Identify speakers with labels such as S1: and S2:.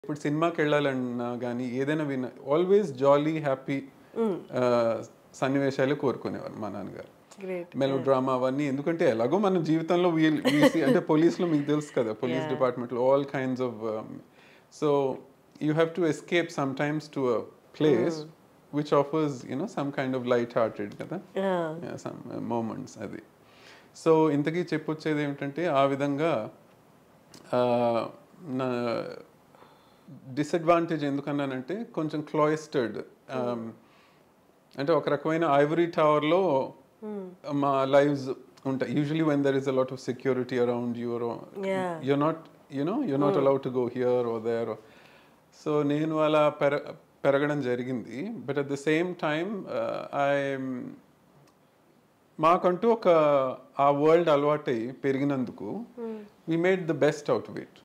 S1: ఇప్పుడు సినిమాకి వెళ్ళాలన్నా కానీ ఏదైనా విన ఆల్వేస్ జాలీ హ్యాపీ సన్నివేశాలే కోరుకునేవారు మా నాన్నగారు
S2: గ్రేట్
S1: మెలో డ్రామా అవన్నీ ఎందుకంటే ఎలాగో మన జీవితంలో we- we see- అంటే పోలీస్లో మీకు తెలుసు కదా పోలీస్ డిపార్ట్మెంట్లో all kinds of so you have to escape sometimes to a place which offers you know some kind of light hearted కదా సమ్ మూమెంట్స్ అది సో ఇంతకీ చెప్పొచ్చేది ఏమిటంటే ఆ విధంగా ఆ, నా డిసడ్వాంటేజ్ ఎందుకన్నానంటే కొంచెం క్లాయిస్టర్డ్ అంటే ఒక రకమైన ఐవరీ టవర్లో మా లైవ్స్ ఉంటాయి usually when there is a lot of security around your
S2: Yeah.
S1: you're not you know you're not allowed to go here or there so నేను అలా పెర పెరగడం జరిగింది but at the same time I మాకంటూ ఒక ఆ world అలవాటై పెరిగినందుకు we made the best out of it